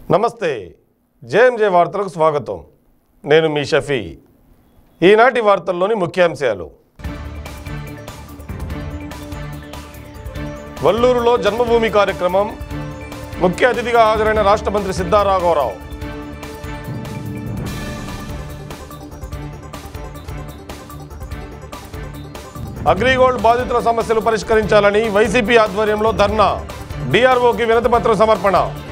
నమస్తే జేఎంజే వార్తలకు స్వాగతం నేను మీ షఫీ ఈనాటి వార్తల్లోని ముఖ్యాంశాలు వల్లూరులో జన్మభూమి కార్యక్రమం ముఖ్య అతిథిగా హాజరైన రాష్ట్ర మంత్రి సిద్ధారాఘవరావు అగ్రిగోల్డ్ బాధితుల సమస్యలు పరిష్కరించాలని వైసీపీ ఆధ్వర్యంలో ధర్నా డిఆర్ఓకి వినతిపత్రం సమర్పణ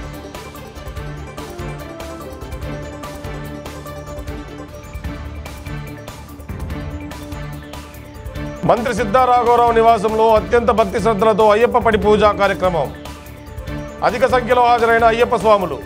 మంత్రి సిద్ధారాఘవరావు నివాసంలో అత్యంత భక్తి శ్రద్ధలతో అయ్యప్ప పడి పూజా కార్యక్రమం అధిక సంఖ్యలో హాజరైన అయ్యప్ప స్వాములు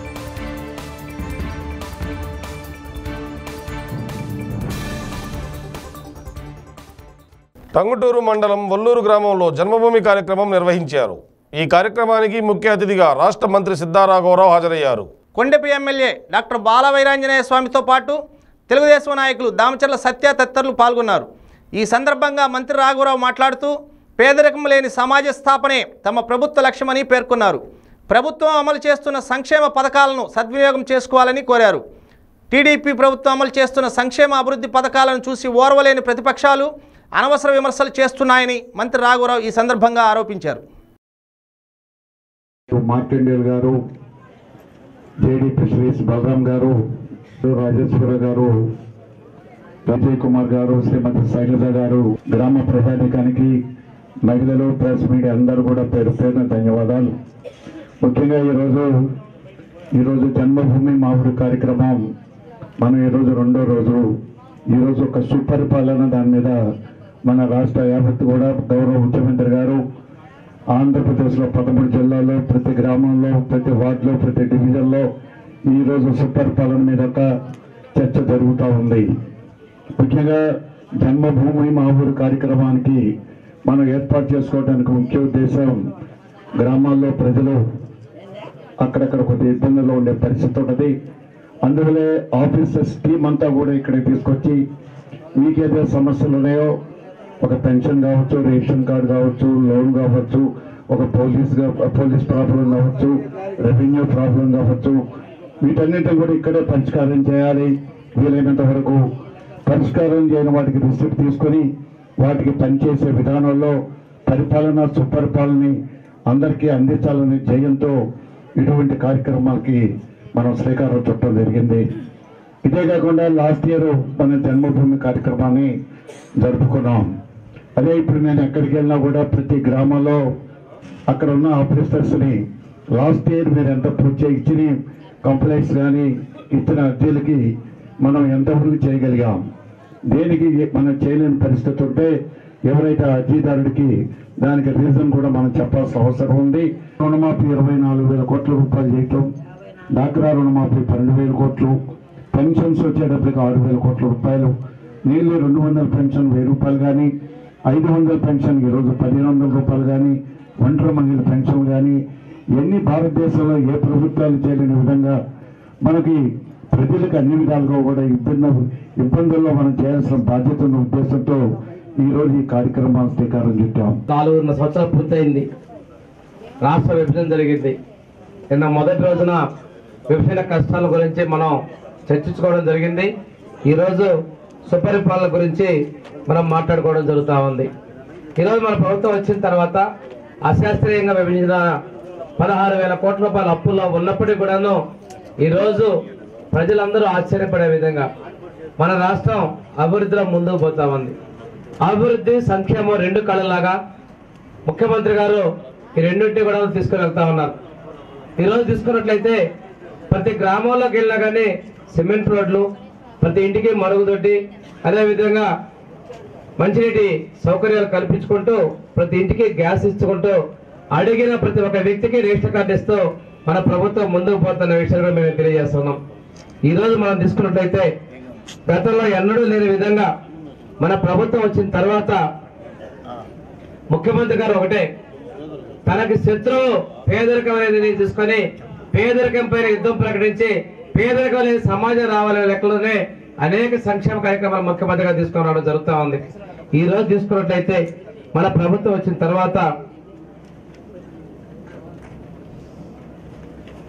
టంగుటూరు మండలం వల్లూరు గ్రామంలో జన్మభూమి కార్యక్రమం నిర్వహించారు ఈ కార్యక్రమానికి ముఖ్య అతిథిగా రాష్ట్ర మంత్రి సిద్ధారాఘవరావు హాజరయ్యారు కొండపి ఎమ్మెల్యే డాక్టర్ బాలవైరాంజనేయ స్వామితో పాటు తెలుగుదేశం నాయకులు దామచర్ల సత్య తదితరులు పాల్గొన్నారు ఈ సందర్భంగా మంత్రి రాఘవరావు మాట్లాడుతూ పేదరికం లేని సమాజ స్థాపనే తమ ప్రభుత్వ లక్ష్యమని పేర్కొన్నారు ప్రభుత్వం అమలు చేస్తున్న సంక్షేమ పథకాలను సద్వినియోగం చేసుకోవాలని కోరారు టీడీపీ ప్రభుత్వం అమలు చేస్తున్న సంక్షేమ అభివృద్ధి పథకాలను చూసి ఓర్వలేని ప్రతిపక్షాలు అనవసర విమర్శలు చేస్తున్నాయని మంత్రి రాఘవరావు ఈ సందర్భంగా ఆరోపించారు మార్కండేల్ గారు జేడి ఫిషరీస్ బలరాం గారు రాజేశ్వర గారు విజయ్ కుమార్ గారు శ్రీమతి శైలజ గారు గ్రామ ప్రజానికానికి మహిళలు ప్రెస్ మీడియా అందరూ కూడా పేరు పేరున ధన్యవాదాలు ముఖ్యంగా ఈరోజు ఈరోజు జన్మభూమి మావుడు కార్యక్రమం మనం ఈరోజు రెండో రోజు ఈరోజు ఒక సుపరిపాలన దాని మీద మన రాష్ట్ర యావత్తు కూడా గౌరవ ముఖ్యమంత్రి గారు ఆంధ్రప్రదేశ్లో పదమూడు జిల్లాల్లో ప్రతి గ్రామంలో ప్రతి వార్డులో ప్రతి డివిజన్లో ఈరోజు సుపరిపాలన మీద ఒక చర్చ జరుగుతూ ఉంది ముఖ్యంగా జన్మభూమి మా ఊరు కార్యక్రమానికి మనం ఏర్పాటు చేసుకోవడానికి ముఖ్య ఉద్దేశం గ్రామాల్లో ప్రజలు అక్కడక్కడ కొద్ది ఇబ్బందుల్లో ఉండే పరిస్థితి ఉంటుంది అందువల్లే ఆఫీసర్స్ టీం అంతా కూడా ఇక్కడికి తీసుకొచ్చి మీకేదో సమస్యలు ఉన్నాయో ఒక పెన్షన్ కావచ్చు రేషన్ కార్డు కావచ్చు లోన్ కావచ్చు ఒక పోలీస్ గా- పోలీస్ ప్రాబ్లం కావచ్చు రెవెన్యూ ప్రాబ్లం కావచ్చు వీటన్నిటిని కూడా ఇక్కడే పరిష్కారం చేయాలి వీలైనంత వరకు పరిష్కారం చేయని వాటికి రిసిప్ట్ తీసుకొని వాటికి పనిచేసే విధానంలో పరిపాలన సుపరిపాలనని అందరికీ అందించాలనే ధ్యేయంతో ఇటువంటి కార్యక్రమాలకి మనం శ్రీకారం చుట్టడం జరిగింది ఇదే కాకుండా లాస్ట్ ఇయర్ మన జన్మభూమి కార్యక్రమాన్ని జరుపుకున్నాం అదే ఇప్పుడు నేను ఎక్కడికి వెళ్ళినా కూడా ప్రతి గ్రామంలో అక్కడ ఉన్న ఆఫీసర్స్ని లాస్ట్ ఇయర్ మీరు ఎంత పూర్తి ఇచ్చిన కంప్లైంట్స్ కానీ ఇచ్చిన అర్జీలకి మనం ఎంతవరకు చేయగలిగాం దేనికి మనం చేయలేని పరిస్థితి ఉంటే ఎవరైతే అర్జీదారుడికి దానికి రీజన్ కూడా మనం చెప్పాల్సిన అవసరం ఉంది రుణమాఫీ ఇరవై నాలుగు వేల కోట్ల రూపాయలు చేయటం డాక్రా రుణమాఫీ పన్నెండు వేల కోట్లు పెన్షన్స్ వచ్చేటప్పటికి ఆరు వేల కోట్ల రూపాయలు నీళ్ళు రెండు వందల పెన్షన్ వెయ్యి రూపాయలు కానీ ఐదు వందల పెన్షన్ ఈరోజు పదిహేను వందల రూపాయలు కానీ ఒంటరి మహిళల పెన్షన్ కానీ ఎన్ని భారతదేశంలో ఏ ప్రభుత్వాలు చేయలేని విధంగా మనకి ప్రజలకు అన్ని విధాలుగా కూడా ఇబ్బంది ఇబ్బందుల్లో మనం చేయాల్సిన బాధ్యత ఉన్న ఉద్దేశంతో ఈ రోజు ఈ కార్యక్రమాన్ని శ్రీకారం చుట్టాం నాలుగున్నర సంవత్సరాలు పూర్తయింది రాష్ట్ర విభజన జరిగింది నిన్న మొదటి రోజున విభజన కష్టాల గురించి మనం చర్చించుకోవడం జరిగింది ఈరోజు సుపరిపాలన గురించి మనం మాట్లాడుకోవడం జరుగుతూ ఉంది ఈరోజు మన ప్రభుత్వం వచ్చిన తర్వాత అశాస్త్రీయంగా విభజించిన పదహారు వేల కోట్ల రూపాయల అప్పుల్లో ఉన్నప్పటికీ కూడాను ఈరోజు ప్రజలందరూ ఆశ్చర్యపడే విధంగా మన రాష్ట్రం అభివృద్ధిలో ముందుకు పోతా ఉంది అభివృద్ధి సంక్షేమం రెండు కళ్ళలాగా ముఖ్యమంత్రి గారు ఈ రెండింటిని కూడా తీసుకుని వెళ్తా ఉన్నారు ఈరోజు తీసుకున్నట్లయితే ప్రతి గ్రామంలోకి వెళ్ళినా కానీ సిమెంట్ రోడ్లు ప్రతి ఇంటికి మరుగుదొడ్డి అదేవిధంగా మంచినీటి సౌకర్యాలు కల్పించుకుంటూ ప్రతి ఇంటికి గ్యాస్ ఇచ్చుకుంటూ అడిగిన ప్రతి ఒక్క వ్యక్తికి రేషన్ కార్డు ఇస్తూ మన ప్రభుత్వం ముందుకు పోతున్న విషయం కూడా మేము తెలియజేస్తున్నాం ఈ రోజు మనం తీసుకున్నట్లయితే గతంలో ఎన్నడూ లేని విధంగా మన ప్రభుత్వం వచ్చిన తర్వాత ముఖ్యమంత్రి గారు ఒకటే తనకి శత్రువు పేదరికం అనేది తీసుకొని పేదరికం పైన యుద్ధం ప్రకటించి పేదరికం లేని సమాజం రావాలనే లెక్కలోనే అనేక సంక్షేమ కార్యక్రమాలు ముఖ్యమంత్రిగా తీసుకొని రావడం జరుగుతూ ఉంది ఈ రోజు తీసుకున్నట్లయితే మన ప్రభుత్వం వచ్చిన తర్వాత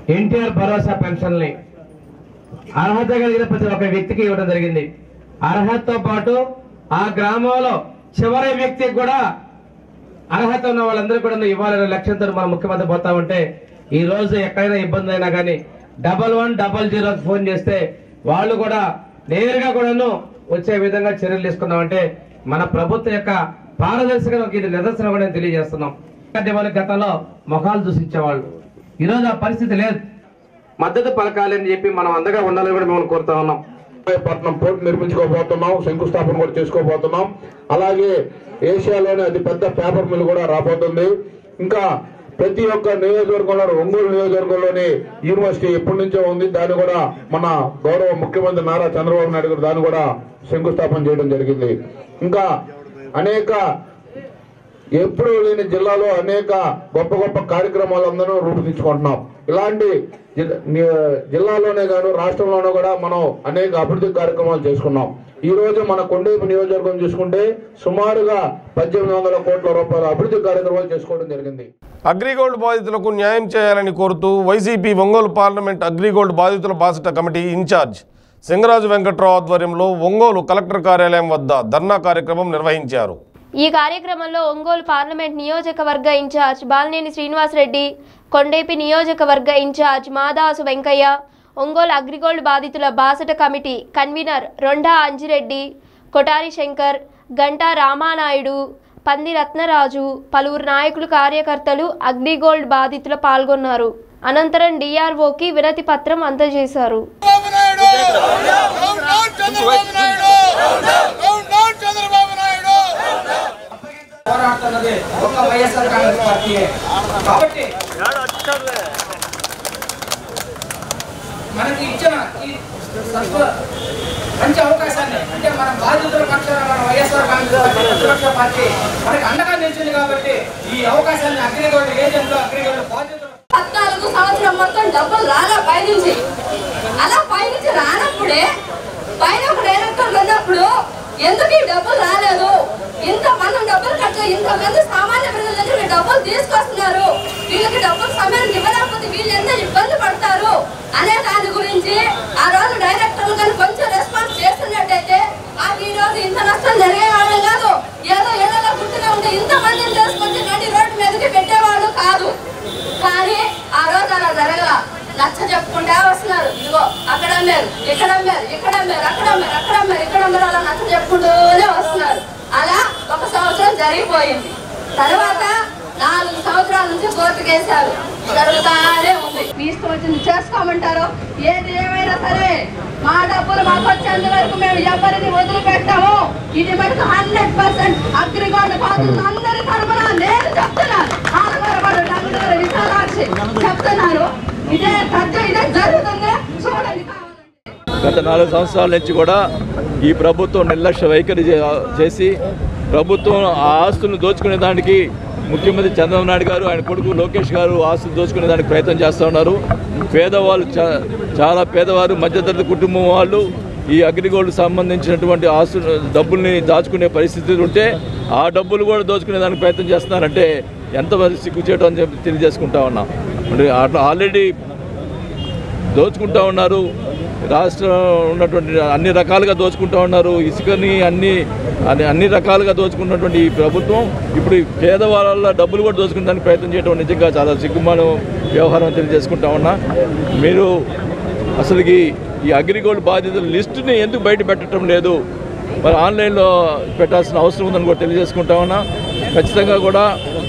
ఎన్టీఆర్ భరోసా పెన్షన్ని అర్హత కలిగిన ప్రతి ఒక్క వ్యక్తికి ఇవ్వడం జరిగింది అర్హతతో పాటు ఆ గ్రామంలో చివరి వ్యక్తికి కూడా అర్హత ఉన్న వాళ్ళందరూ కూడా ఇవ్వాలనే లక్ష్యంతో మన ముఖ్యమంత్రి పోతా ఉంటే ఈ రోజు ఎక్కడైనా ఇబ్బంది అయినా కానీ double one double zero phone చేస్తే వాళ్ళు కూడా నేరుగా కూడాను వచ్చే విధంగా చర్యలు తీసుకున్నామంటే మన ప్రభుత్వం యొక్క పారదర్శకత ఇది నిదర్శనం కూడా తెలియజేస్తున్నాం అంటే వాళ్ళు గతంలో ముఖాలు చూసి ఇచ్చేవాళ్ళు ఈ రోజు ఆ పరిస్థితి లేదు మద్దతు పలకాలి అని చెప్పి మనం అందగా ఉండాలని కూడా మేము కోరుతా ఉన్నాం పట్నం పోర్ట్ నిర్మించుకోబోతున్నాం శంకుస్థాపన కూడా చేసుకోబోతున్నాం అలాగే ఏషియాలోనే అతి పెద్ద పేపర్ మిల్ కూడా రాబోతుంది ఇంకా ప్రతి ఒక్క నియోజకవర్గంలో ఒంగోలు నియోజకవర్గంలోని యూనివర్సిటీ ఎప్పటి నుంచో ఉంది దాన్ని కూడా మన గౌరవ ముఖ్యమంత్రి నారా చంద్రబాబు నాయుడు గారు దాన్ని కూడా శంకుస్థాపన చేయడం జరిగింది ఇంకా అనేక ఎప్పుడూ లేని జిల్లాలో అనేక గొప్ప గొప్ప కార్యక్రమాలు అందరూ రూపొందించుకుంటున్నాం ఇలాంటి జిల్- ని- జిల్లాలోనే కాను రాష్ట్రంలోనూ కూడా మనం అనేక అభివృద్ధి కార్యక్రమాలు చేసుకున్నాం ఈ రోజు మన కొండేపు నియోజకవర్గం చూసుకుంటే సుమారుగా పద్దెనిమిది వందల కోట్ల రూపాయల అభివృద్ధి కార్యక్రమాలు చేసుకోవడం జరిగింది అగ్రిగోల్డ్ బాధితులకు న్యాయం చేయాలని కోరుతూ వైసీపీ ఒంగోలు పార్లమెంట్ అగ్రిగోల్డ్ బాధితుల బాసట కమిటీ ఇన్ఛార్జ్ సింగరాజు వెంకట్రావు ఆధ్వర్యంలో ఒంగోలు కలెక్టర్ కార్యాలయం వద్ద ధర్నా కార్యక్రమం నిర్వహించారు ఈ కార్యక్రమంలో ఒంగోలు పార్లమెంట్ నియోజకవర్గ ఇన్ఛార్జ్ బాలినేని శ్రీనివాసరెడ్డి కొండేపి నియోజకవర్గ ఇన్ఛార్జ్ మాదాసు వెంకయ్య ఒంగోలు అగ్రిగోల్డ్ బాధితుల బాసట కమిటీ కన్వీనర్ రొండా అంజిరెడ్డి కొటారి శంకర్ గంటా రామానాయుడు పంది రత్నరాజు పలువురు నాయకులు కార్యకర్తలు అగ్రిగోల్డ్ బాధితులు పాల్గొన్నారు అనంతరం డిఆర్ఓకి వినతి పత్రం అందజేశారు Chandrababu Naidu down down Chandrababu Naidu down down Chandrababu Naidu పోరాడుతున్నది ఒక వైఎస్ఆర్ కాంగ్రెస్ పార్టీయే కాబట్టి మనకి ఇచ్చిన ఈ సత్వ మంచి అవకాశాన్ని అంటే మన బాధితుల పక్షాన మన వైఎస్ఆర్ కాంగ్రెస్ పార్టీ ప్రతిపక్ష పార్టీ మనకి అండగా నిలిచింది కాబట్టి ఈ అవకాశాన్ని అగ్రిగోల్డ్ ఏజెంట్లు అగ్రిగోల్డ్ బాధితులు పద్నాలుగు సంవత్సరం మొత్తం డబ్బులు రాలా పైనుంచి అలా పైనుంచి రానప్పుడే పైన ఒక డైరెక్టర్లు ఉన్నప్పుడు ఎందుకు ఈ డబ్బులు రాలేదు ఇంత మంది డబ్బులు కట్ట ఇంత మంది సామాన్య ప్రజల దగ్గర డబ్బులు తీసుకొస్తున్నారు వీళ్ళకి డబ్బులు సమయానికి ఇవ్వలేకపోతే వీళ్ళు ఎంత ఇబ్బంది పడతారు అనే దాని గురించి ఆ రోజు డైరెక్టర్లు కానీ కొంచెం రెస్పాన్స్ చేస్తున్నట్టయితే మాకు ఈ రోజు ఇంత నష్టం జరిగేవాళ్ళం కాదు ఏదో ఏదో గుర్తుగా ఉంటే ఇంత మందిని తీసుకొచ్చి నడి రోడ్డు మీదకి పెట్టేవాళ్ళు కాదు కానీ ఆ రోజు అలా జరగల నచ్చ చెప్పుకుంటా వస్తున్నారు ఇదిగో అక్కడ అమ్మారు ఇక్కడ అమ్మారు ఇక్కడ అమ్మారు అక్కడ అమ్మారు అక్కడ అమ్మారు ఇక్కడ అమ్మారు అలా నచ్చ చెప్పుకుంటూనే వస్తున్నారు అలా ఒక సంవత్సరం జరిగిపోయింది తర్వాత నాలుగు సంవత్సరాల నుంచి కోర్టుకేశారు జరుగుతానే ఉంది తీసుకొచ్చింది చేసుకోమంటారు ఏది ఏమైనా సరే మా డబ్బులు మాకు వచ్చేంత వరకు మేము ఎవరిని వదిలిపెట్టాము ఇది మనకు హండ్రెడ్ పర్సెంట్ అగ్రిగోల్డ్ బాధ్యత అందరి తరపున నేను చెప్తున్నాను ఆడవారు నంగుడూరు విశాలాక్షి చెప్తున్నారు ఇదే సత్యం ఇదే జరుగుతుంది చూడండి కావాలంటే గత నాలుగు సంవత్సరాల నుంచి కూడా ఈ ప్రభుత్వం నిర్లక్ష్య వైఖరి చే- చేసి ప్రభుత్వం ఆ ఆస్తులను దోచుకునే దానికి ముఖ్యమంత్రి చంద్రబాబు నాయుడు గారు ఆయన కొడుకు లోకేష్ గారు ఆస్తులు దోచుకునే దానికి ప్రయత్నం చేస్తూ ఉన్నారు పేదవాళ్ళు చా- చాలా పేదవారు మధ్యతరగతి కుటుంబం వాళ్ళు ఈ అగ్రిగోల్డ్ సంబంధించినటువంటి ఆస్తులు డబ్బుల్ని దాచుకునే పరిస్థితులు ఉంటే ఆ డబ్బులు కూడా దోచుకునే దానికి ప్రయత్నం చేస్తున్నారంటే ఎంతమంది సిగ్గు చేయడం అని చెప్పి తెలియజేసుకుంటా ఉన్నాం అంటే అట్లా ఆల్రెడీ దోచుకుంటా ఉన్నారు రాష్ట్రం ఉన్నటువంటి అన్ని రకాలుగా దోచుకుంటా ఉన్నారు ఇసుకని అన్ని అన్ని అన్ని రకాలుగా దోచుకున్నటువంటి ఈ ప్రభుత్వం ఇప్పుడు ఈ పేదవాళ్ళ డబ్బులు కూడా దోచుకుంటానికి ప్రయత్నం చేయడం నిజంగా చాలా సిగ్గుమానం వ్యవహారం తెలియజేసుకుంటా ఉన్నా మీరు అసలుకి ఈ అగ్రిగోల్డ్ బాధితుల లిస్టుని ఎందుకు బయట పెట్టడం లేదు మరి ఆన్లైన్లో పెట్టాల్సిన అవసరం ఉందని కూడా తెలియజేసుకుంటా ఉన్నా ఖచ్చితంగా కూడా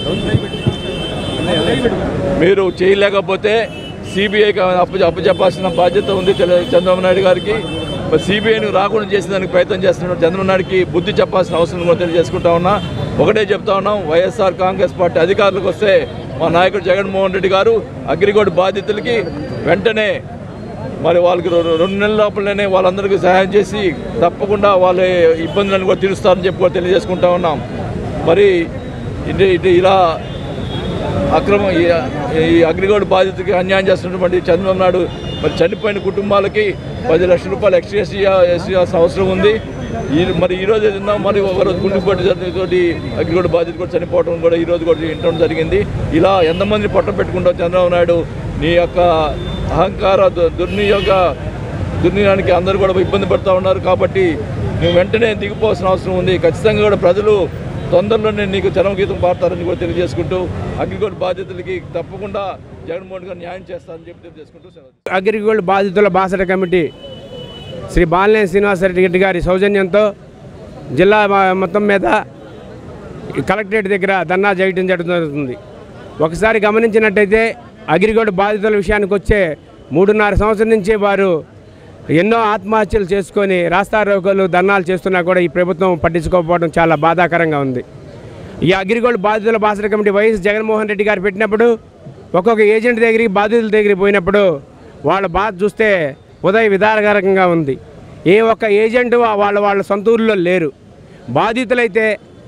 మీరు చేయలేకపోతే సిబిఐకి అప్పు అప్పచెప్పాల్సిన బాధ్యత ఉంది తెల- చంద్రబాబు నాయుడు గారికి మరి సిబిఐని రాకుండా చేసేదానికి ప్రయత్నం చేస్తున్న చంద్రబాబు నాయుడుకి బుద్ధి చెప్పాల్సిన అవసరం కూడా తెలియజేసుకుంటా ఉన్నా ఒకటే చెప్తా ఉన్నాం వైఎస్ఆర్ కాంగ్రెస్ పార్టీ అధికారులకు వస్తే మా నాయకుడు జగన్మోహన్ రెడ్డి గారు అగ్రిగోల్డ్ బాధితులకి వెంటనే మరి వాళ్ళకి రె- రెండు నెలల లోపలనే వాళ్ళందరికీ సహాయం చేసి తప్పకుండా వాళ్ళ ఇబ్బందులను కూడా తీరుస్తారని చెప్పి కూడా తెలియజేసుకుంటా ఉన్నాం మరి ఇది ఇది ఇలా అక్రమ ఈ- ఈ అగ్రిగోల్డ్ బాధితులకి అన్యాయం చేస్తున్నటువంటి చంద్రబాబు నాయుడు మరి చనిపోయిన కుటుంబాలకి పది లక్షల రూపాయలు ఎక్స్ట్రేస్ చేయాల్సిన అవసరం ఉంది ఈ మరి ఈ రోజు ఏదన్నా మరి ఒకరోజు గుండెపోటు తోటి అగ్రిగోల్డ్ బాధితులు కూడా చనిపోవడం కూడా ఈ రోజు కూడా వినడం జరిగింది ఇలా ఎంతమంది పట్టం పెట్టుకుంటావు చంద్రబాబు నాయుడు నీ యొక్క అహంకార దు- దుర్వినియోగ దుర్వినియోగానికి అందరూ కూడా ఇబ్బంది పడుతూ ఉన్నారు కాబట్టి నువ్వు వెంటనే దిగిపోవాల్సిన అవసరం ఉంది ఖచ్చితంగా కూడా ప్రజలు తొందరలోనే నీకు చరమగీతం పాడతారని కూడా తెలియజేసుకుంటూ అగ్రిగోల్డ్ బాధ్యతలకి తప్పకుండా జగన్మోహన్ గారు న్యాయం చేస్తారని చెప్పి తెలియజేసుకుంటూ సెలవు అగ్రిగోల్డ్ బాధితుల బాసట కమిటీ శ్రీ బాలినేని శ్రీనివాసరెడ్డి గారి సౌజన్యంతో జిల్లా మ- మొత్తం మీద ఈ కలెక్టరేట్ దగ్గర ధర్నా చేయడం జరుగుతుంది ఒకసారి గమనించినట్టయితే అగ్రిగోల్డ్ బాధితుల విషయానికి వచ్చే మూడున్నర సంవత్సరం నుంచి వారు ఎన్నో ఆత్మహత్యలు చేసుకొని రాస్తారోకోలు ధర్నాలు చేస్తున్నా కూడా ఈ ప్రభుత్వం పట్టించుకోకపోవడం చాలా బాధాకరంగా ఉంది ఈ అగ్రిగోల్డ్ బాధితుల బాసట కమిటీ వైఎస్ జగన్మోహన్ రెడ్డి గారు పెట్టినప్పుడు ఒక్కొక్క ఏజెంట్ దగ్గరికి బాధితుల దగ్గరికి పోయినప్పుడు వాళ్ళ బాధ చూస్తే ఉదయ విధానకరంగా ఉంది ఏ ఒక్క ఏజెంట్ వాళ్ళ వాళ్ళ సొంత ఊర్లో లేరు బాధితులైతే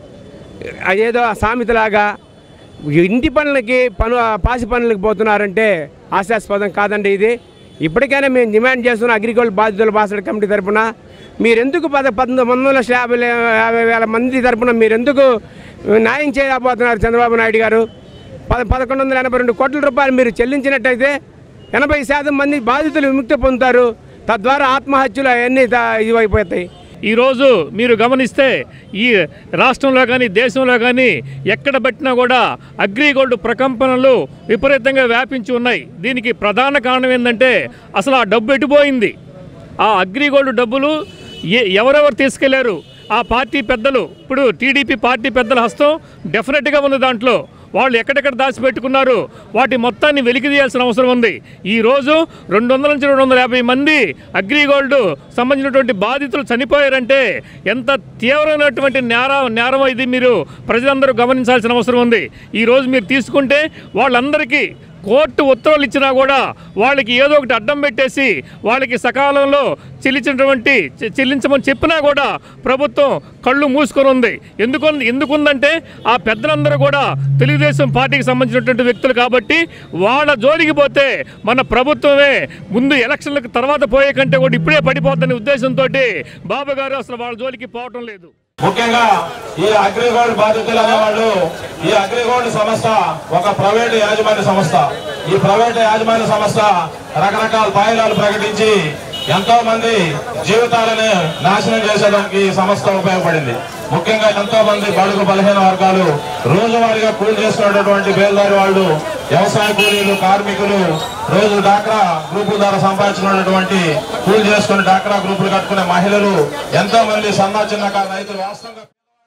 అదేదో సామెతలాగా ఇంటి పనులకి పను పాసి పనులకి పోతున్నారంటే ఆశాస్పదం కాదండి ఇది ఇప్పటికైనా మేము డిమాండ్ చేస్తున్న అగ్రికల్చర్ బాధితుల బాసడ కమిటీ తరపున మీరెందుకు పద పంతొమ్మిది వందల యాభై యాభై వేల మంది తరపున మీరెందుకు న్యాయం చేయలేకపోతున్నారు చంద్రబాబు నాయుడు గారు పద పదకొండు వందల ఎనభై రెండు కోట్ల రూపాయలు మీరు చెల్లించినట్టయితే ఎనభై శాతం మంది బాధితులు విముక్తి పొందుతారు తద్వారా ఆత్మహత్యలు అవన్నీ దా- ఇవైపోతాయి ఈరోజు మీరు గమనిస్తే ఈ రాష్ట్రంలో కానీ దేశంలో కానీ ఎక్కడ పట్టినా కూడా అగ్రిగోల్డ్ ప్రకంపనలు విపరీతంగా వ్యాపించి ఉన్నాయి దీనికి ప్రధాన కారణం ఏంటంటే అసలు ఆ డబ్బు ఎటుపోయింది ఆ అగ్రిగోల్డ్ డబ్బులు ఏ ఎవరెవరు తీసుకెళ్లారు ఆ పార్టీ పెద్దలు ఇప్పుడు టీడీపీ పార్టీ పెద్దల హస్తం డెఫినెట్గా ఉంది దాంట్లో వాళ్ళు ఎక్కడెక్కడ దాచిపెట్టుకున్నారు వాటి మొత్తాన్ని వెలికి తీయాల్సిన అవసరం ఉంది ఈరోజు రెండు వందల నుంచి రెండు వందల యాభై మంది అగ్రిగోల్డ్ సంబంధించినటువంటి బాధితులు చనిపోయారంటే ఎంత తీవ్రమైనటువంటి నేర నేరం ఇది మీరు ప్రజలందరూ గమనించాల్సిన అవసరం ఉంది ఈరోజు మీరు తీసుకుంటే వాళ్ళందరికీ కోర్టు ఉత్తర్వులు ఇచ్చినా కూడా వాళ్ళకి ఏదో ఒకటి అడ్డం పెట్టేసి వాళ్ళకి సకాలంలో చెల్లించినటువంటి చె- చెల్లించమని చెప్పినా కూడా ప్రభుత్వం కళ్ళు మూసుకొని ఉంది ఎందుకు ఎందుకుందంటే ఆ పెద్దలందరూ కూడా తెలుగుదేశం పార్టీకి సంబంధించినటువంటి వ్యక్తులు కాబట్టి వాళ్ళ జోలికి పోతే మన ప్రభుత్వమే ముందు ఎలక్షన్లకు తర్వాత పోయే కంటే కూడా ఇప్పుడే పడిపోద్దనే ఉద్దేశంతో బాబు గారు అసలు వాళ్ళ జోలికి పోవటం లేదు ముఖ్యంగా ఈ అగ్రిగోల్డ్ బాధితులు అనేవాళ్ళు ఈ అగ్రిగోల్డ్ సంస్థ ఒక ప్రైవేట్ యాజమాన్య సంస్థ ఈ ప్రైవేట్ యాజమాన్య సంస్థ రకరకాల పాయిలాలు ప్రకటించి ఎంతో మంది జీవితాలను నాశనం చేసేదానికి ఈ సంస్థ ఉపయోగపడింది ముఖ్యంగా ఎంతో మంది బడుగు బలహీన వర్గాలు రోజువారీగా కూలి చేసుకునేటటువంటి బేల్దారి వాళ్ళు వ్యవసాయ కూలీలు కార్మికులు రోజు డాక్రా గ్రూపుల ద్వారా సంపాదించుకున్నటువంటి కూలి చేసుకుని డాక్రా గ్రూపులు కట్టుకునే మహిళలు ఎంతో మంది సన్న చిన్నకారు రైతులు వాస్తవంగా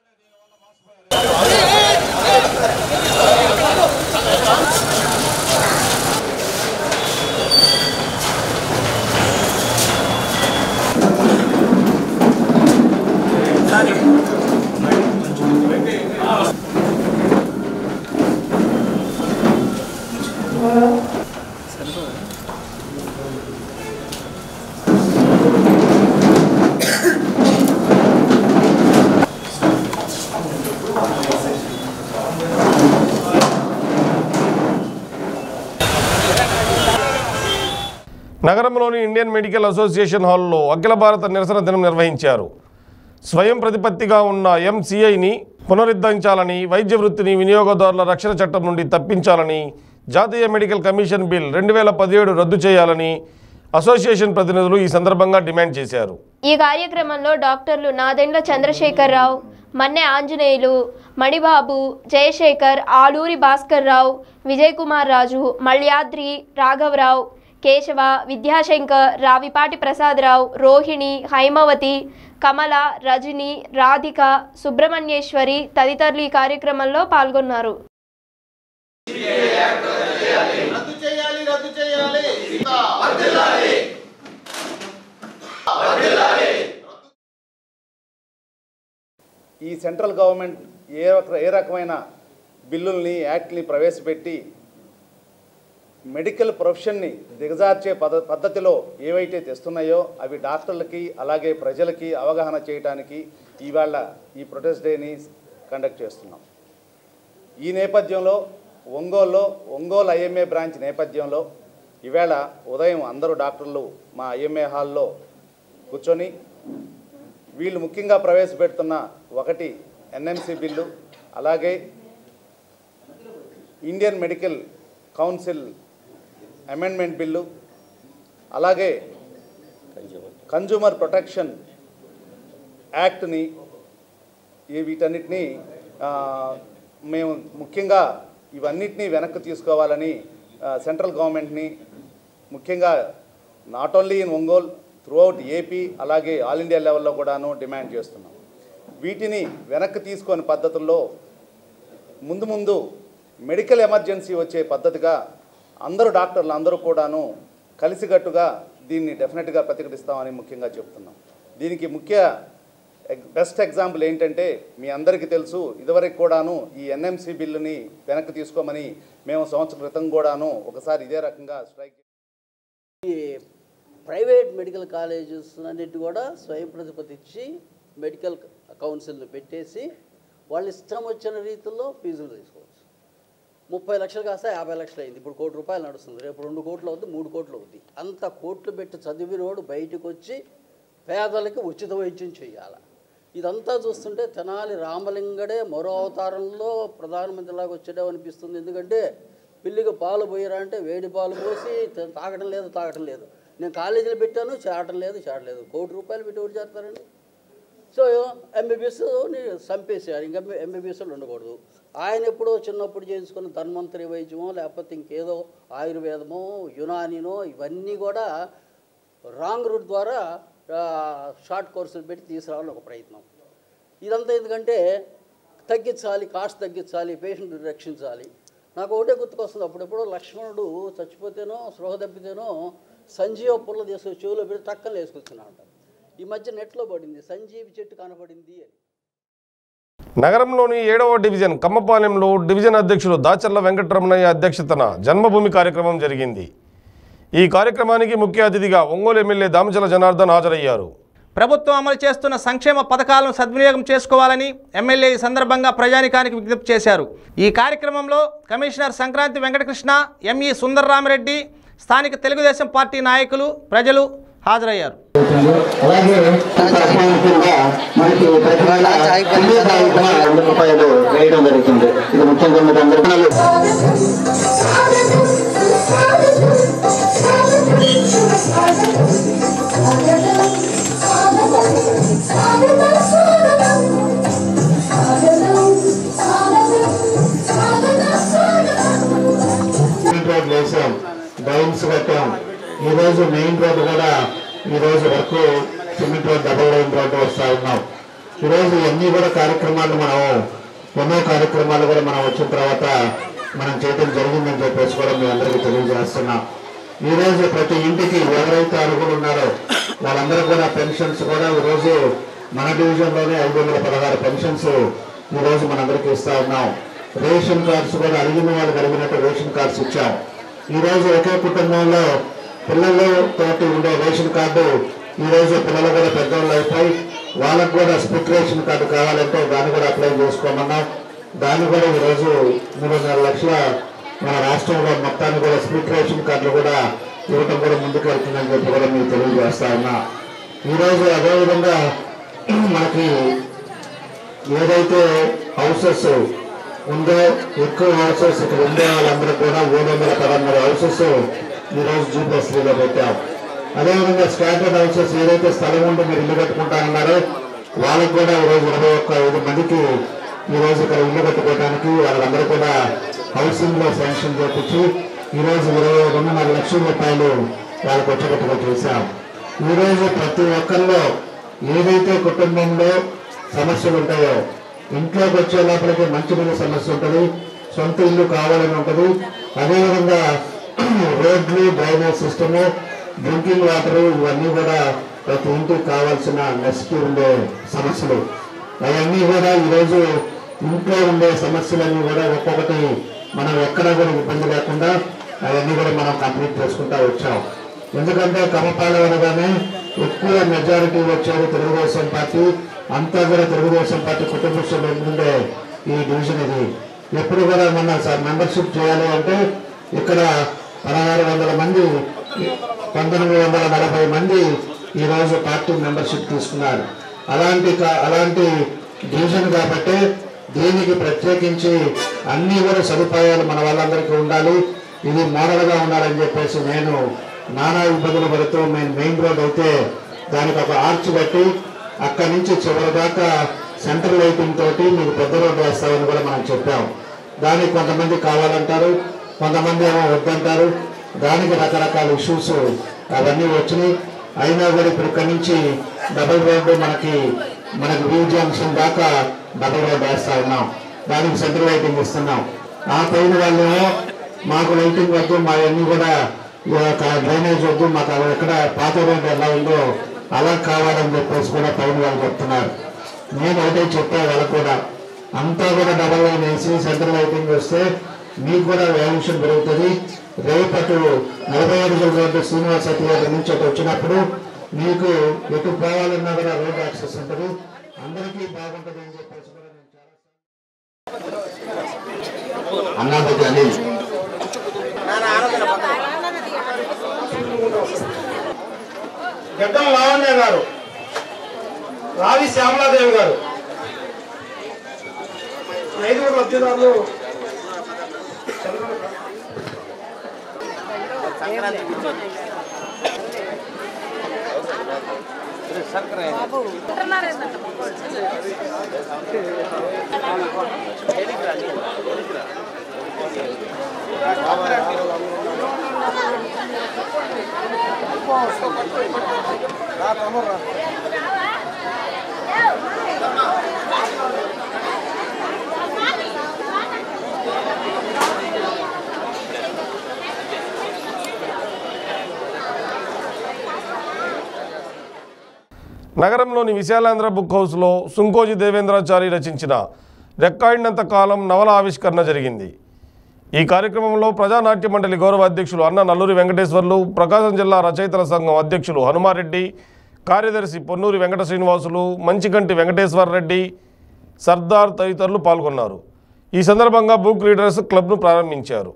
నగరంలోని ఇండియన్ మెడికల్ అసోసియేషన్ హాల్లో అఖిల భారత నిరసన దినం నిర్వహించారు స్వయం ప్రతిపత్తిగా ఉన్న ఎంసీఐని పునరుద్ధరించాలని వైద్య వృత్తిని వినియోగదారుల రక్షణ చట్టం నుండి తప్పించాలని జాతీయ మెడికల్ కమిషన్ బిల్ రెండు వేల పదిహేడు రద్దు చేయాలని అసోసియేషన్ ప్రతినిధులు ఈ సందర్భంగా డిమాండ్ చేశారు ఈ కార్యక్రమంలో డాక్టర్లు నాదెండ్ల చంద్రశేఖరరావు మన్నె ఆంజనేయులు మణిబాబు జయశేఖర్ ఆలూరి భాస్కర్ రావు విజయ్ కుమార్ రాజు మల్యాద్రి రాఘవరావు కేశవ విద్యాశంకర్ రావిపాటి ప్రసాదరావు రోహిణి హైమవతి కమల రజని రాధిక సుబ్రహ్మణ్యేశ్వరి తదితరులు ఈ కార్యక్రమంలో పాల్గొన్నారు రద్దు చేయాలి రద్దు చేయాలి ఈ సెంట్రల్ గవర్నమెంట్ ఏ రక- ఏ రకమైన బిల్లుల్ని యాక్ట్ని ప్రవేశపెట్టి మెడికల్ ప్రొఫెషన్ని దిగజార్చే పద పద్ధతిలో ఏవైతే తెస్తున్నాయో అవి డాక్టర్లకి అలాగే ప్రజలకి అవగాహన చేయడానికి ఇవాళ ఈ ప్రొటెస్ట్ డేని కండక్ట్ చేస్తున్నాం ఈ నేపథ్యంలో ఒంగోలులో ఒంగోలు ఐఎంఏ బ్రాంచ్ నేపథ్యంలో ఈవేళ ఉదయం అందరూ డాక్టర్లు మా ఐఎంఏ హాల్లో కూర్చొని వీళ్ళు ముఖ్యంగా ప్రవేశపెడుతున్న ఒకటి ఎన్ఎంసి బిల్లు అలాగే Indian medical council amendment bill అలాగే కన్జ్యూమర్ ప్రొటెక్షన్ యాక్ట్ని ఈ వీటన్నిటిని ఆ, మేము ముఖ్యంగా ఇవన్నిటినీ వెనక్కి తీసుకోవాలని ఆ, సెంట్రల్ గవర్నమెంట్ని ముఖ్యంగా not only in Ongole throughout AP అలాగే ఆల్ ఇండియా లెవెల్లో కూడాను డిమాండ్ చేస్తున్నాం వీటిని వెనక్కి తీసుకొని పద్ధతుల్లో ముందు ముందు మెడికల్ ఎమర్జెన్సీ వచ్చే పద్ధతిగా అందరూ డాక్టర్లు అందరూ కూడాను కలిసికట్టుగా దీన్ని డెఫినెట్గా ప్రతిఘటిస్తామని ముఖ్యంగా చెప్తున్నాం దీనికి ముఖ్య బెస్ట్ ఎగ్జాంపుల్ ఏంటంటే మీ అందరికీ తెలుసు ఇదివరకు కూడాను ఈ ఎన్ఎంసీ బిల్లుని వెనక్కి తీసుకోమని మేము సంవత్సరం క్రితం కూడాను ఒకసారి ఇదే రకంగా స్ట్రైక్ ఈ ప్రైవేట్ మెడికల్ కాలేజెస్ అన్నిటి కూడా స్వయం ప్రతిపత్తి ఇచ్చి మెడికల్ కౌన్సిల్ని పెట్టేసి వాళ్ళు ఇష్టం వచ్చిన రీతిలో ఫీజులు తీసుకోవచ్చు ముప్పై లక్షలు కాస్త యాభై లక్షలు అయింది ఇప్పుడు కోటి రూపాయలు నడుస్తుంది రేపు రెండు కోట్లు అవుతుంది మూడు కోట్లు అవుతుంది అంత కోట్లు పెట్టి చదివినోడు బయటకు వచ్చి పేదలకి ఉచిత వైద్యం చేయాలి ఇదంతా చూస్తుంటే తెనాలి రామలింగడే మరో అవతారంలో ప్రధానమంత్రిలాగా వచ్చాడేమో అనిపిస్తుంది ఎందుకంటే పిల్లికి పాలు పోయిరా అంటే వేడి పాలు పోసి త- తాగడం లేదు తాగడం లేదు నేను కాలేజీలో పెట్టాను చేరటం లేదు చేరలేదు కోటి రూపాయలు పెట్టి ఎవరు చేస్తారండి సో ఎంబీబీఎస్ని చంపేసారు ఇంకా ఎంబీబీఎస్ ఉండకూడదు ఆయన ఎప్పుడో చిన్నప్పుడు చేయించుకున్న ధన్వంతరి వైద్యమో లేకపోతే ఇంకేదో ఆయుర్వేదమో యునానినో ఇవన్నీ కూడా రాంగ్ రూట్ ద్వారా ఆ, షార్ట్ కోర్సులు పెట్టి తీసుకురావాలని ఒక ప్రయత్నం ఇదంతా ఎందుకంటే తగ్గించాలి కాస్ట్ తగ్గించాలి పేషెంట్ రక్షించాలి నాకు ఒకటే గుర్తుకొస్తుంది అప్పుడెప్పుడో లక్ష్మణుడు చచ్చిపోతేనో స్పృహ తప్పితేనో సంజీవ పుల్ల తీసుకొని చెవులో పెట్టి టక్కన వేసుకొచ్చున్నా అంటారు ఈ మధ్య నెట్లో పడింది సంజీవి చెట్టు కనపడింది అని నగరంలోని ఏడవ డివిజన్ కమ్మపాలెంలో డివిజన్ అధ్యక్షులు దాచర్ల వెంకటరమణయ్య అధ్యక్షతన జన్మభూమి కార్యక్రమం జరిగింది ఈ కార్యక్రమానికి ముఖ్య అతిథిగా ఒంగోలు ఎమ్మెల్యే దామచల జనార్దన్ హాజరయ్యారు ప్రభుత్వం అమలు చేస్తున్న సంక్షేమ పథకాలను సద్వినియోగం చేసుకోవాలని ఎమ్మెల్యే ఈ సందర్భంగా ప్రజానికానికి విజ్ఞప్తి చేశారు ఈ కార్యక్రమంలో కమిషనర్ సంక్రాంతి వెంకటకృష్ణ ఎంఈ సుందర్రామిరెడ్డి స్థానిక తెలుగుదేశం పార్టీ నాయకులు ప్రజలు హాజరయ్యారు అలాగే కింద మనకి ప్రతి నెల తొమ్మిది తారీఖున రెండు రూపాయలు వేయడం జరుగుతుంది ఇది ముఖ్యంగా మీరు అందరూ మెయిన్ రోడ్ వేసాం డైన్స్ కట్టాం ఈ రోజు మెయిన్ రోడ్ కూడా ఈ రోజు వరకు cement road double line road వస్తా ఉన్నాం ఈ రోజు ఇవన్నీ కూడా కార్యక్రమాలు మనం ఎన్నో కార్యక్రమాలు కూడా మనం వచ్చిన తర్వాత మనం చేయడం జరిగిందని చెప్పేసి కూడా మీ అందరికీ తెలియజేస్తున్నాం ఈ రోజు ప్రతి ఇంటికి ఎవరైతే అర్హులు ఉన్నారో వాళ్ళందరూ కూడా పెన్షన్స్ కూడా ఈ రోజు మన డివిజన్ లోనే ఐదు వందల పదహారు పెన్షన్స్ ఈ రోజు మనందరికీ ఇస్తా ఉన్నాం రేషన్ కార్డ్స్ కూడా అడిగిన వాళ్ళకి అడిగినట్టు రేషన్ కార్డ్స్ ఇచ్చాం ఈ రోజు ఒకే కుటుంబంలో పిల్లలు తోటి ఉండే రేషన్ కార్డు ఈ రోజు పిల్లలు కూడా పెద్దవాళ్ళు అయిపోయి వాళ్ళకు కూడా స్ప్లిట్ రేషన్ కార్డు కావాలంటే దాన్ని కూడా అప్లై చేసుకోమన్నాం దాన్ని కూడా ఈ రోజు మూడున్నర లక్షల మన రాష్ట్రంలో మొత్తాన్ని కూడా స్ప్లిట్ రేషన్ కార్డులు కూడా ఇవ్వటం కూడా ముందుకు వెళ్తుందని చెప్పి కూడా మీకు తెలియజేస్తా ఉన్నా ఈ రోజు అదేవిధంగా మనకి ఏదైతే హౌసెస్ ఉందో ఎక్కువ హౌసెస్ ఇక్కడ ఉండే వాళ్ళందరూ కూడా ఏడు వందల పదమూడు హౌసెస్ ఈ రోజు జీపీఎస్సీలో పెట్టాం అదేవిధంగా స్టాండర్డ్ హౌసెస్ ఏదైతే స్థలం ఉండి మీరు ఇల్లు కట్టుకుంటారన్నారో వాళ్ళకు కూడా ఈ రోజు ఇరవై ఒక్క ఐదు మందికి ఈ రోజు ఇక్కడ ఇల్లు కట్టుకోవడానికి వాళ్ళందరూ కూడా హౌసింగ్ లో శాంక్షన్ చేపించి ఈ రోజు ఇరవై రెండున్నర లక్షల రూపాయలు వాళ్ళకు వచ్చేటట్టుగా చేశాం ఈ రోజు ప్రతి ఒక్కరిలో ఏదైతే కుటుంబంలో సమస్యలు ఉంటాయో ఇంట్లోకి వచ్చే లోపలికి మంచినీళ్ళ సమస్య ఉంటుంది సొంత ఇల్లు కావాలని ఉంటుంది అదేవిధంగా రోడ్లు డ్రైనేజ్ సిస్టము డ్రింకింగ్ వాటర్ ఇవన్నీ కూడా ప్రతి ఇంటికి కావాల్సిన నెసిటీ ఉండే సమస్యలు అవన్నీ కూడా ఈరోజు ఇంట్లో ఉండే సమస్యలన్నీ కూడా ఒక్కొక్కటి మనం ఎక్కడ కూడా ఇబ్బంది లేకుండా అవన్నీ కూడా మనం కంప్లీట్ చేసుకుంటా వచ్చాం ఎందుకంటే కమపాలెం అనగానే ఎక్కువ మెజారిటీ వచ్చేది తెలుగుదేశం పార్టీ అంతా కూడా తెలుగుదేశం పార్టీ కుటుంబ సభ్యులు ఉండే ఈ డివిజన్ ఇది ఎప్పుడు కూడా మన మెంబర్షిప్ చేయాలి అంటే ఇక్కడ పదహారు వందల మంది పంతొమ్మిది వందల నలభై మంది ఈ రోజు పార్టీ మెంబర్షిప్ తీసుకున్నారు అలాంటి కా- అలాంటి డివిజన్ కాబట్టి దీనికి ప్రత్యేకించి అన్ని కూడా సదుపాయాలు మన వాళ్ళందరికీ ఉండాలి ఇది మోడల్గా ఉండాలని చెప్పేసి నేను నానా ఇబ్బందులు పడుతూ మెయిన్ మెయిన్ రోడ్ అయితే దానికి ఒక ఆర్చ్ కట్టి అక్కడి నుంచి చివరి దాకా సెంట్రల్ లైటింగ్ తోటి మీకు పెద్ద రోడ్డు వేస్తామని కూడా మనం చెప్పాం దానికి కొంతమంది కావాలంటారు కొంతమంది ఏమో వద్దంటారు దానికి రకరకాల ఇష్యూస్ అవన్నీ వచ్చినాయి అయినా కూడా ఇప్పుడు ఇక్కడి నుంచి డబుల్ రోడ్డు మనకి మనకి వ్యూ జంక్షన్ దాకా డబుల్ రోడ్డు వేస్తా ఉన్నాం దానికి సెంట్రల్ లైటింగ్ ఇస్తున్నాం ఆ పైన వాళ్ళేమో మాకు లైటింగ్ వద్దు మా అన్ని కూడా ఈ యొక్క డ్రైనేజ్ వద్దు మాకు అవి ఎక్కడ పాత రోడ్డు ఎలా ఉందో అలా కావాలని చెప్పేసి కూడా పైన వాళ్ళు చెప్తున్నారు నేను ఒకటే చెప్పా వాళ్ళకు కూడా అంతా కూడా డబల్ లైన్ వేసి సెంట్రల్ లైటింగ్ వస్తే మీకు కూడా వాల్యూషన్ పెరుగుతుంది రేపటి నలభై అడుగుల రోడ్డు శ్రీనివాస థియేటర్ నుంచి అటు వచ్చినప్పుడు మీకు ఎటు పోవాలన్నా కూడా రోడ్ యాక్సెస్ ఉంటుంది అందరికీ బాగుంటుంది అని చెప్పేసి కూడా నేను చాలా అన్నాపతి అనిల్ గడ్డం లావణ్య గారు రావి శ్యామలాదేవి గారు ఐదుగురు లబ్ధిదారులు నగరంలోని విశాలాంధ్ర బుక్ హౌస్లో సుంకోజి దేవేంద్రాచారి రచించిన రెక్కాడినంత కాలం నవల ఆవిష్కరణ జరిగింది ఈ కార్యక్రమంలో ప్రజానాట్య మండలి గౌరవ అధ్యక్షులు అన్న నల్లూరి వెంకటేశ్వర్లు ప్రకాశం జిల్లా రచయితల సంఘం అధ్యక్షులు హనుమారెడ్డి కార్యదర్శి పొన్నూరి వెంకట శ్రీనివాసులు మంచికంటి వెంకటేశ్వర రెడ్డి సర్దార్ తదితరులు పాల్గొన్నారు ఈ సందర్భంగా బుక్ రీడర్స్ క్లబ్ను ప్రారంభించారు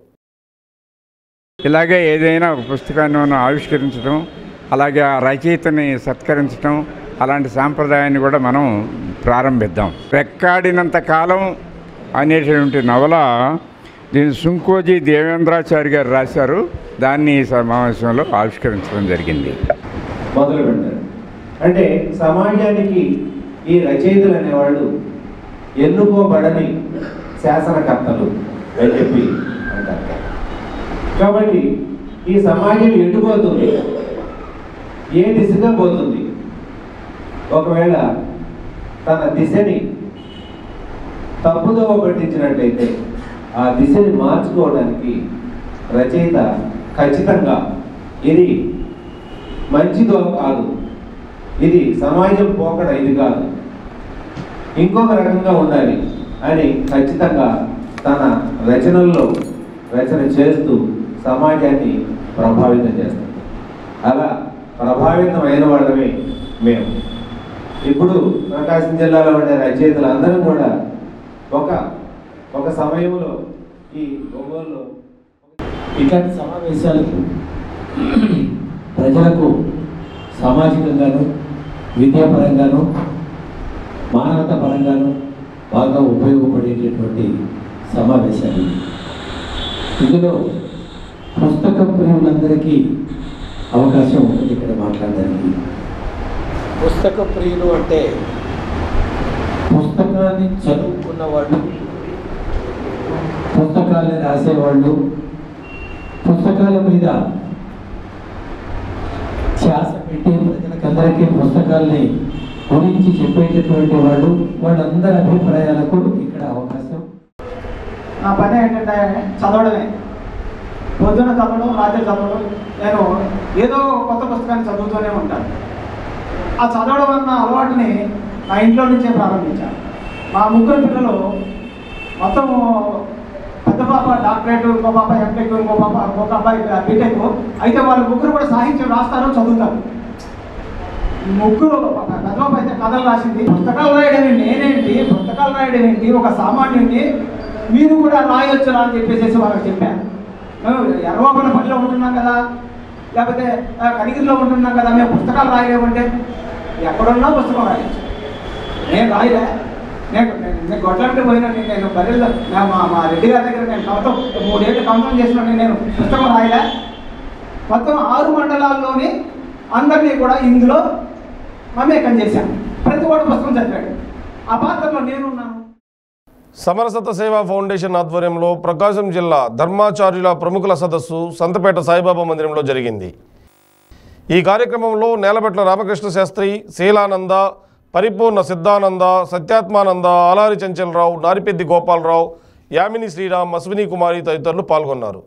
ఇలాగే ఏదైనా ఒక పుస్తకాన్ని మనం ఆవిష్కరించడం అలాగే ఆ రచయితని సత్కరించడం అలాంటి సాంప్రదాయాన్ని కూడా మనం ప్రారంభిద్దాం రెక్కాడినంత కాలం అనేటువంటి నవల దీని సుంకోజీ దేవేంద్రాచారి గారు రాశారు దాన్ని ఈ సమావేశంలో ఆవిష్కరించడం జరిగింది మొదలు పెట్టారు అంటే సమాజానికి ఈ రచయితలు అనేవాళ్ళు ఎన్నుకోబడని శాసనకర్తలు అని చెప్పి అంటారు కాబట్టి ఈ సమాజం ఎటుపోతుంది ఏ దిశగా పోతుంది ఒకవేళ తన దిశని తప్పుదోవ పట్టించినట్లయితే ఆ దిశని మార్చుకోవడానికి రచయిత ఖచ్చితంగా ఇది మంచిదో కాదు ఇది సమాజం పోకడ ఇది కాదు ఇంకొక రకంగా ఉండాలి అని ఖచ్చితంగా తన రచనల్లో రచన చేస్తూ సమాజాన్ని ప్రభావితం చేస్తాం అలా ప్రభావితం అయిన వాళ్ళమే మేము ఇప్పుడు ప్రకాశం జిల్లాలో ఉండే రచయితలు అందరం కూడా ఒక ఒక సమయంలో ఈ ఒంగోలులో ఇట్లాంటి సమావేశాలకు ప్రజలకు సామాజికంగాను విద్యాపరంగాను మానవత పరంగాను బాగా ఉపయోగపడేటటువంటి సమావేశాలు ఇందులో పుస్తక ప్రియులందరికీ అవకాశం ఉంటుంది ఇక్కడ మాట్లాడడానికి పుస్తక ప్రియులు అంటే పుస్తకాన్ని చదువుకున్న వాళ్ళు పుస్తకాన్ని రాసేవాళ్ళు పుస్తకాల మీద ధ్యాస పెట్టి ప్రజలకందరికీ పుస్తకాల్ని గురించి చెప్పేటటువంటి వాళ్ళు వాళ్ళందరి అభిప్రాయాలకు ఇక్కడ అవకాశం నా పని ఏంటంటే చదవడమే పొద్దున చదవడం రాత్రి చదవడం నేను ఏదో ఒక కొత్త పుస్తకాన్ని చదువుతూనే ఉంటాను ఆ చదవడం అన్న అలవాటుని నా ఇంట్లో నుంచే ప్రారంభించాను మా ముగ్గురు పిల్లలు మొత్తం పెద్ద పాప డాక్టరేట్ ఇంకో పాప ఎంటెక్ ఇంకో పాప ఇంకొక అబ్బాయి బీటెక్ అయితే వాళ్ళు ముగ్గురు కూడా సాహిత్యం రాస్తారు చదువుతారు ముగ్గురు పెద్ద పాప అయితే కథలు రాసింది పుస్తకాలు రాయడం నేనేంటి పుస్తకాలు రాయడం ఏంటి ఒక సామాన్యుడిని మీరు కూడా రాయొచ్చురా అని చెప్పేసి వాళ్ళకి చెప్పాను మేము ఎర్రవాపన పనిలో ఉంటున్నాం కదా లేకపోతే ఆ, కనిగిరిలో ఉంటున్నాం కదా మేము పుస్తకాలు రాయలేమంటే ఎక్కడున్నా పుస్తకం రాయొచ్చు నేను రాయలే నేను నేను- నేను గొడ్లంటే పోయినా నేను నేను బరిలో నా మా మా రెడ్డి గారి దగ్గర నేను కవిత మూడేళ్ళు కవితం చేసిన నేను పుస్తకం రాయలే మొత్తం ఆరు మండలాల్లోని అందరినీ కూడా ఇందులో మమేకం చేశాను ప్రతి ఒక్కడు పుస్తకం చదివాడు ఆ పాత్రలో నేనున్నాను సమరసత సేవా ఫౌండేషన్ ఆధ్వర్యంలో ప్రకాశం జిల్లా ధర్మాచార్యుల ప్రముఖుల సదస్సు సంతపేట సాయిబాబా మందిరంలో జరిగింది ఈ కార్యక్రమంలో నేలపెట్ల రామకృష్ణ శాస్త్రి శీలానంద పరిపూర్ణ సిద్ధానంద సత్యాత్మానంద ఆలారి చంచలరావు నారిపెద్ది గోపాలరావు యామిని శ్రీరామ్ అశ్విని కుమారి తదితరులు పాల్గొన్నారు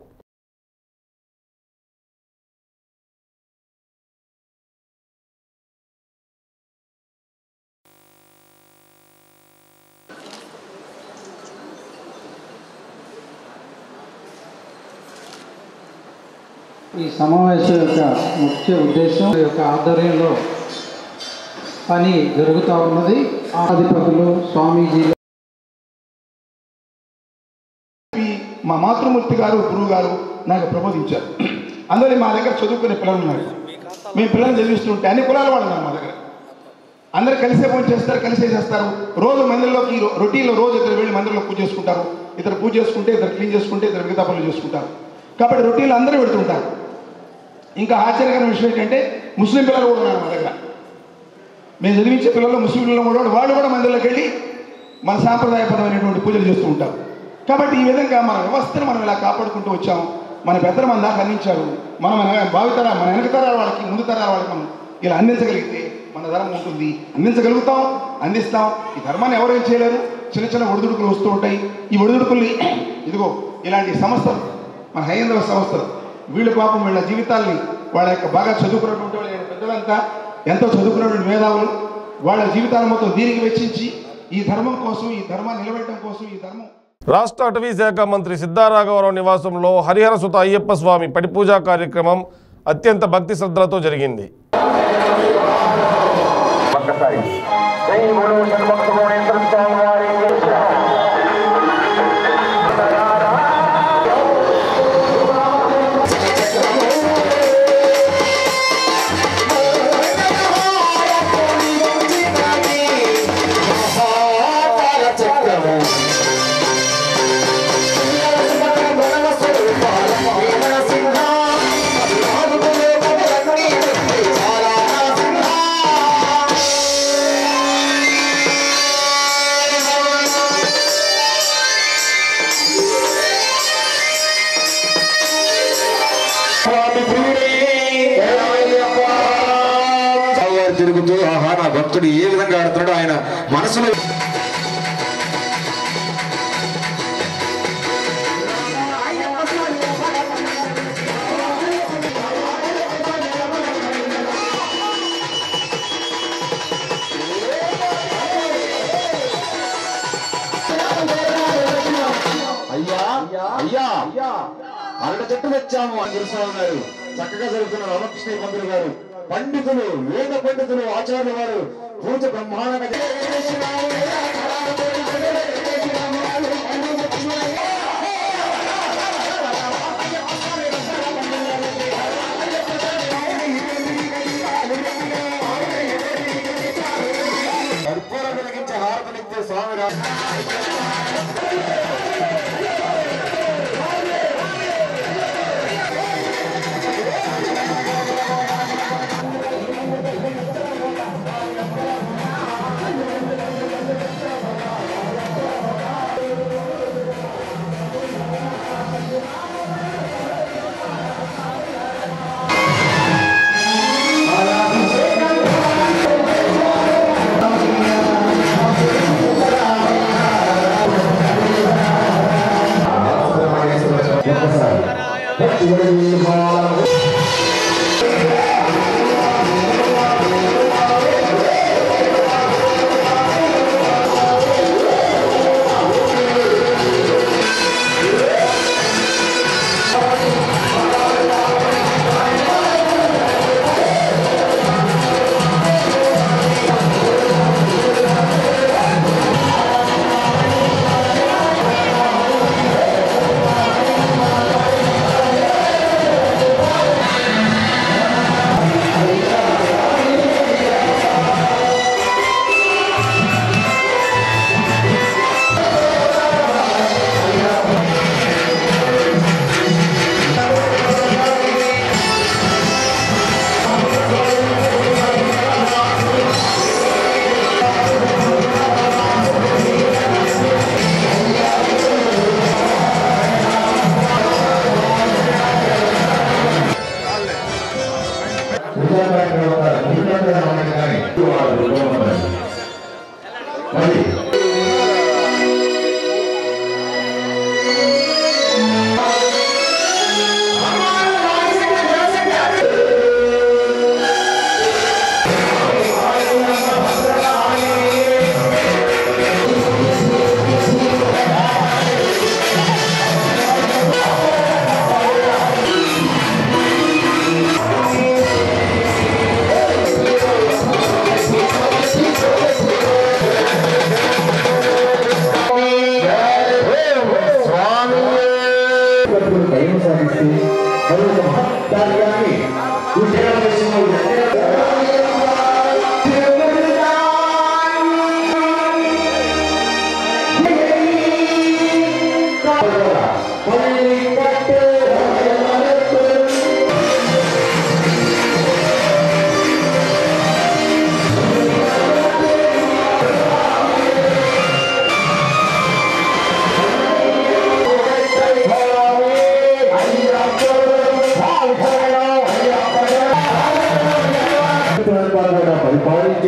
ఈ సమావేశం యొక్క ముఖ్య ఉద్దేశం ఈ యొక్క ఆధ్వర్యంలో పని జరుగుతూ ఉన్నది ఆధిపతులు స్వామీజీలు మా మాతృమూర్తి గారు గురువు గారు నాకు ప్రబోధించారు అందులో మా దగ్గర చదువుకునే పిల్లలు ఉన్నారు మేము పిల్లల్ని చదివిస్తుంటే అన్ని కులాల వాళ్ళు ఉన్నారు మా దగ్గర అందరు కలిసే పూజ చేస్తారు కలిసే చేస్తారు రోజు మందిరంలోకి రొ- రొటీన్లో రోజు ఇద్దరు వెళ్ళి మందిరంలో పూజ చేసుకుంటారు ఇద్దరు పూజ చేసుకుంటే ఇద్దరు క్లీన్ చేసుకుంటే ఇద్దరు మిగతా పనులు చేసుకుంటారు కాబట్టి రొటీన్లో అందరూ పెడుతుంటారు ఇంకా ఆశ్చర్యకరమైన విషయం ఏంటంటే ముస్లిం పిల్లలు కూడా ఉన్నారు మా దగ్గర మేము చదివించే పిల్లలు ముస్లిం పిల్లలు కూడా వాళ్ళు కూడా మందిరంలోకి వెళ్ళి మన సాంప్రదాయపరమైనటువంటి పూజలు చేస్తూ ఉంటారు కాబట్టి ఈ విధంగా మన వ్యవస్థను మనం ఇలా కాపాడుకుంటూ వచ్చాం మన పెద్దలు మన దాకా అందించారు మనం మన భావితర మన వెనక తరాల వాళ్ళకి ముందు తరాల వాళ్ళకి మనం ఇలా అందించగలిగితే మన ధర్మం ఉంటుంది అందించగలుగుతాం అందిస్తాం ఈ ధర్మాన్ని ఎవరేం చేయలేరు చిన్న చిన్న ఒడిదుడుకులు వస్తూ ఉంటాయి ఈ ఒడిదుడుకుల్ని ఇదిగో ఇలాంటి సంస్థలు మన హైందవ సంస్థలు వీళ్ళ పాపం వీళ్ళ జీవితాల్ని వాళ్ళ యొక్క బాగా చదువుకున్నటువంటి వాళ్ళ పెద్దలంతా ఎంతో చదువుకున్నటువంటి మేధావులు వాళ్ళ జీవితాల మొత్తం దీనికి వెచ్చించి ఈ ధర్మం కోసం ఈ ధర్మాన్ని నిలబెట్టడం కోసం ఈ ధర్మం రాష్ట్ర అటవీ శాఖ మంత్రి సిద్ధారాఘవరావు నివాసంలో హరిహర సుత అయ్యప్ప స్వామి పడిపూజా కార్యక్రమం అత్యంత భక్తి శ్రద్ధలతో జరిగింది ఒక్కసారి జై బోలో షణ్ముఖ భువనేశ్వర స్వామి వారికి స్వామివారు తిరుగుతూ ఆహా నా భక్తుడు ఏ విధంగా ఆడుతున్నాడో ఆయన మనసులో అయ్యా అయ్యా అరటి చెట్టు వచ్చాము అని గురుస్వామి గారు చక్కగా జరుగుతున్న రామకృష్ణ పంతులు గారు పండితులు వేద పండితులు ఆచార్యుల వారు పూజ బ్రహ్మాండంగా కర్పూర వెలిగించే హారతనిచ్చే స్వామి రా పూజా కార్యక్రమాలు ముఖ్యంగా ఉండండి కానీ వాళ్ళు ఉపయోగపడాలి. మరి దైవం సాధిస్తే మరి ఒక మహత్కార్యాన్ని ఈ దేశంలో పరిపాలించే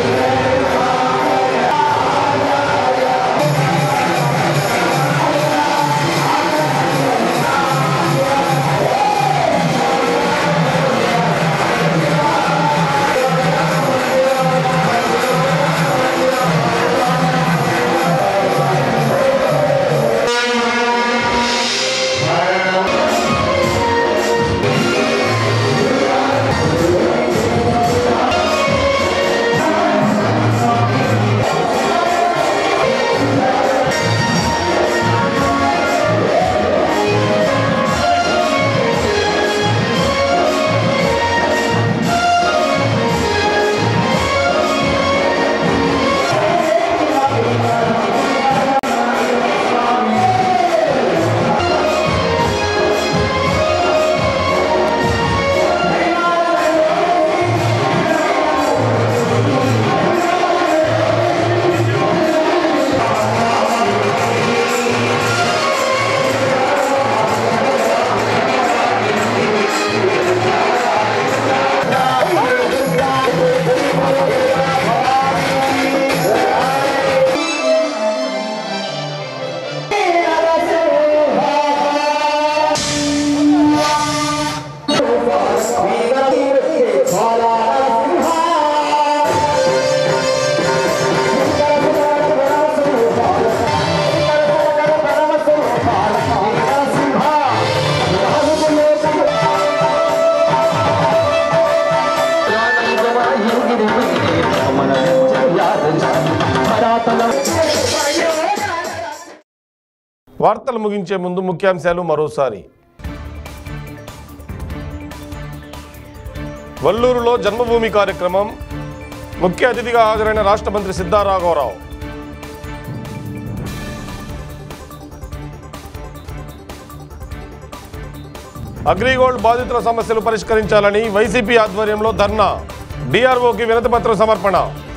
వార్తలు ముగించే ముందు ముఖ్యాంశాలు మరోసారి వల్లూరులో జన్మభూమి కార్యక్రమం ముఖ్య అతిథిగా హాజరైన రాష్ట్ర మంత్రి సిద్ధారాఘవరావు అగ్రిగోల్డ్ బాధితుల సమస్యలు పరిష్కరించాలని వైసీపీ ఆధ్వర్యంలో ధర్నా డిఆర్ఓకి వినతిపత్రం సమర్పణ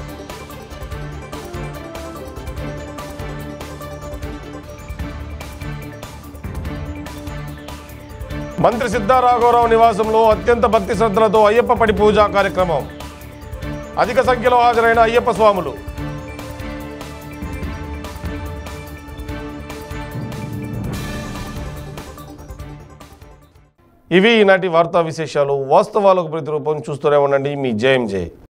మంత్రి సిద్ధారాఘవరావు నివాసంలో అత్యంత భక్తి శ్రద్ధలతో అయ్యప్ప పడి పూజా కార్యక్రమం అధిక సంఖ్యలో హాజరైన అయ్యప్ప స్వాములు ఇవి ఈనాటి వార్తా విశేషాలు వాస్తవాలకు ప్రతిరూపం చూస్తూనే ఉండండి మీ జేఎంజే